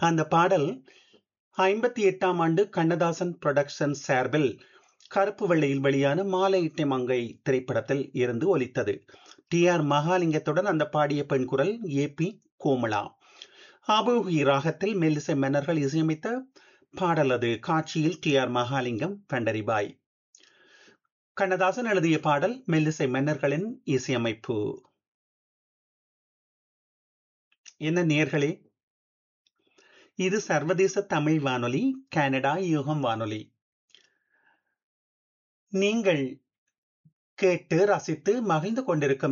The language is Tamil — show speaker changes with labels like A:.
A: அந்த பாடல் ஐம்பத்தி எட்டாம் ஆண்டு கண்ணதாசன் புரொடக்ஷன் சார்பில் கருப்பு வெள்ளையில் வெளியான மாலையிட்ட மங்கை திரைப்படத்தில் இருந்து ஒலித்தது டி ஆர் மகாலிங்கத்துடன் அந்த பாடிய பெண் குரல் ஏ பி கோமலா ஆபூகி ராகத்தில் மெல்லிசை மன்னர்கள் இசையமைத்த பாடல் அது காட்சியில் டி ஆர் மகாலிங்கம் பண்டரிபாய் கண்ணதாசன் எழுதிய பாடல் மெல்லிசை மன்னர்களின் இசையமைப்பு என்ன நேர்களே இது சர்வதேச தமிழ் வானொலி கனடா யுகம் வானொலி நீங்கள் கேட்டு ரசித்து மகிழ்ந்து கொண்டிருக்கும்